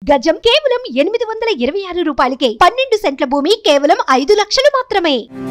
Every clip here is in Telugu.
గజం కేవలం ఎనిమిది వందల ఇరవై ఆరు రూపాయలకే పన్నెండు సెంట్ల భూమి కేవలం ఐదు లక్షలు మాత్రమే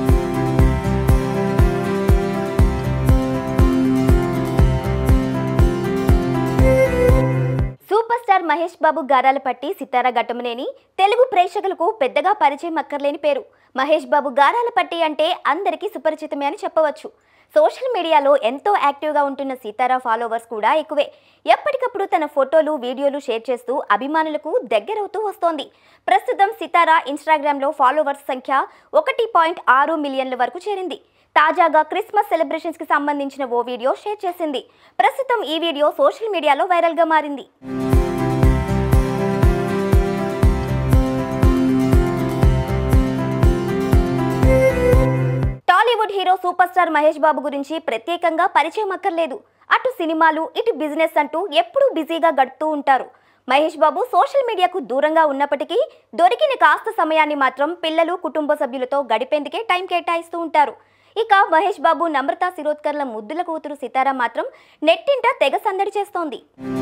సూపర్ స్టార్ మహేష్ బాబు గారాల పట్టి సితారా ఘట్టమనేని తెలుగు ప్రేక్షకులకు పెద్దగా పరిచయం అక్కర్లేని పేరు మహేష్ బాబు గారాల పట్టి అంటే అందరికీ సుపరిచితమే అని చెప్పవచ్చు సోషల్ మీడియాలో ఎంతో యాక్టివ్గా ఉంటున్న సీతారా ఫాలోవర్స్ కూడా ఎక్కువే ఎప్పటికప్పుడు తన ఫోటోలు వీడియోలు షేర్ చేస్తూ అభిమానులకు దగ్గరవుతూ వస్తోంది ప్రస్తుతం సితారా ఇన్స్టాగ్రామ్లో ఫాలోవర్స్ సంఖ్య ఒకటి పాయింట్ ఆరు మిలియన్ల వరకు చేరింది తాజాగా క్రిస్మస్ సెలబ్రేషన్స్ కి సంబంధించిన ఓ వీడియో షేర్ చేసింది ప్రస్తుతం ఈ వీడియో సోషల్ మీడియాలో వైరల్ గా మారింది Tollywood hero super star Mahesh Babu గురించి ప్రత్యేకంగా పరిచయం అక్కర్లేదు అటు సినిమాలు ఇటు బిజినెస్ అంటూ ఎప్పుడూ బిజీగా గడుపుతూ ఉంటారు మహేష్ బాబు సోషల్ మీడియాకు దూరంగా ఉన్నప్పటికీ దొరికిన కాస్త సమయాన్ని మాత్రం పిల్లలు కుటుంబ సభ్యులతో గడిపేందుకే టైం కేటాయిస్తూ ఉంటారు ఇక మహేష్ బాబు నమ్రతా శిరోద్కర్ల ముద్దుల కూతురు సితారా మాత్రం నెట్టింట తెగ సందడి చేస్తోంది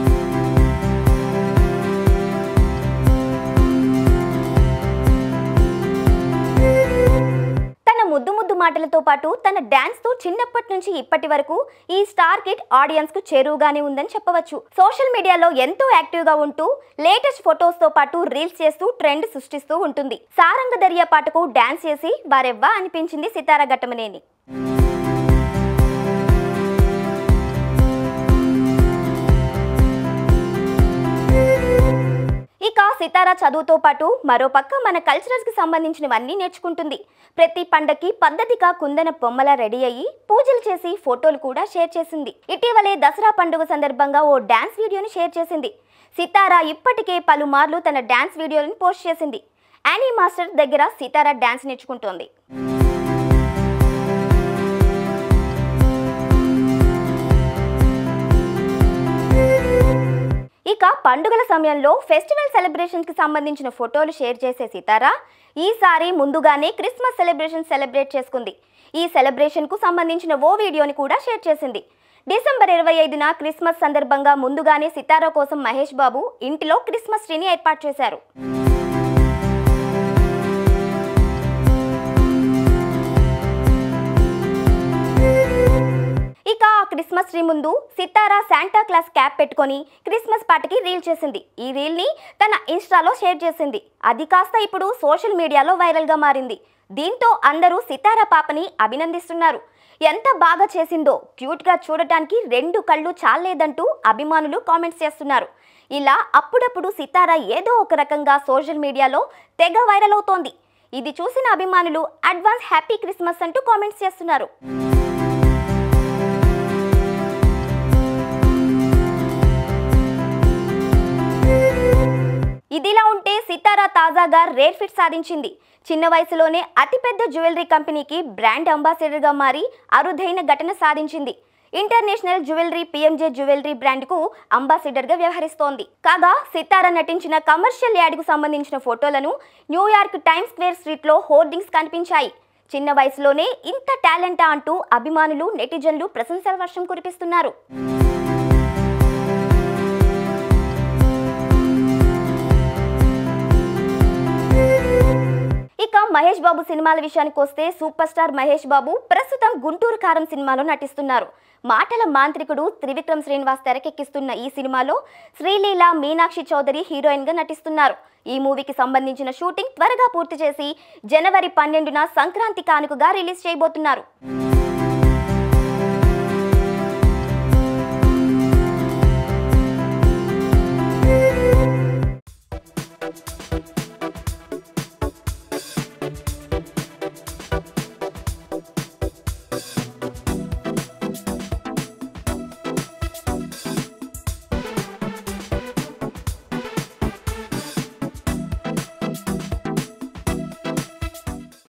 తన ముద్దు ముద్దు మాటలతో పాటు తన డాన్స్ తో చిన్నప్పటి నుంచి ఇప్పటి వరకు ఈ స్టార్ కిడ్ ఆడియన్స్ కు చేరువుగానే ఉందని చెప్పవచ్చు సోషల్ మీడియాలో ఎంతో యాక్టివ్ గా ఉంటూ లేటెస్ట్ ఫొటోస్ తో పాటు రీల్స్ చేస్తూ ట్రెండ్ సృష్టిస్తూ ఉంటుంది సారంగ దర్యా పాటకు డాన్స్ చేసి వారెవ్వా అనిపించింది సితారా ఘట్టమనేని ఇక సితారా చదువుతో పాటు మరోపక్క మన కల్చరల్స్ కి సంబంధించినవన్నీ నేర్చుకుంటుంది ప్రతి పండక్కి పద్ధతిగా కుందన బొమ్మల రెడీ అయ్యి పూజలు చేసి ఫోటోలు కూడా షేర్ చేసింది ఇటీవలే దసరా పండుగ సందర్భంగా ఓ డాన్స్ వీడియోని షేర్ చేసింది సితారా ఇప్పటికే పలుమార్లు తన డాన్స్ వీడియోలను పోస్ట్ చేసింది యానీ మాస్టర్ దగ్గర సితారా డాన్స్ నేర్చుకుంటోంది ఇక పండుగల సమయంలో ఫెస్టివల్ సెలబ్రేషన్స్ కి సంబంధించిన ఫోటోలు షేర్ చేసే సితారా ఈసారి ముందుగానే క్రిస్మస్ సెలబ్రేషన్ సెలబ్రేట్ చేసుకుంది ఈ సెలబ్రేషన్ కు సంబంధించిన ఓ వీడియోని కూడా షేర్ చేసింది డిసెంబర్ ఇరవై ఐదున క్రిస్మస్ సందర్భంగా ముందుగానే సితారా కోసం మహేష్ బాబు ఇంటిలో క్రిస్మస్ ట్రీని ఏర్పాటు చేశారు ఇక ఆ క్రిస్మస్ ట్రీ ముందు సితారా శాంటా క్లాస్ క్యాప్ పెట్టుకొని క్రిస్మస్ పార్టీకి రీల్ చేసింది ఈ రీల్ ని తన ఇన్స్టాలో షేర్ చేసింది అది కాస్త ఇప్పుడు సోషల్ మీడియాలో వైరల్ గా మారింది దీంతో అందరూ సితారా పాపని అభినందిస్తున్నారు ఎంత బాగా చేసిందో క్యూట్ గా చూడటానికి రెండు కళ్ళు చాలేదంటూ అభిమానులు కామెంట్స్ చేస్తున్నారు ఇలా అప్పుడప్పుడు సితారా ఏదో ఒక రకంగా సోషల్ మీడియాలో తెగ వైరల్ అవుతోంది ఇది చూసిన అభిమానులు అడ్వాన్స్ హ్యాపీ క్రిస్మస్ అంటూ కామెంట్స్ చేస్తున్నారు ఇదిలా ఉంటే సితారా తాజాగా రేర్ ఫిట్ సాధించింది చిన్న వయసులోనే అతిపెద్ద జ్యువెలరీ కంపెనీకి బ్రాండ్ అంబాసిడర్గా మారి అరుదైన ఘటన సాధించింది ఇంటర్నేషనల్ జ్యువెలరీ పిఎంజే జ్యువెలరీ బ్రాండ్కు అంబాసిడర్గా వ్యవహరిస్తోంది కాగా సితారా నటించిన కమర్షియల్ యాడ్కు సంబంధించిన ఫోటోలను న్యూయార్క్ టైమ్స్ స్క్వేర్ స్ట్రీట్లో హోర్డింగ్స్ కనిపించాయి చిన్న వయసులోనే ఇంత టాలెంటా అంటూ అభిమానులు నెటిజన్లు ప్రశంసల వర్షం కురిపిస్తున్నారు ఇక మహేష్ బాబు సినిమాల విషయానికి వస్తే సూపర్ స్టార్ మహేష్ బాబు ప్రస్తుతం గుంటూరు కారం సినిమాలో నటిస్తున్నారు మాటల మాంత్రికుడు త్రివిక్రమ్ శ్రీనివాస్ తెరకెక్కిస్తున్న ఈ సినిమాలో శ్రీలీల మీనాక్షి చౌదరి హీరోయిన్ గా నటిస్తున్నారు ఈ మూవీకి సంబంధించిన షూటింగ్ త్వరగా పూర్తి చేసి జనవరి పన్నెండున సంక్రాంతి కానుకగా రిలీజ్ చేయబోతున్నారు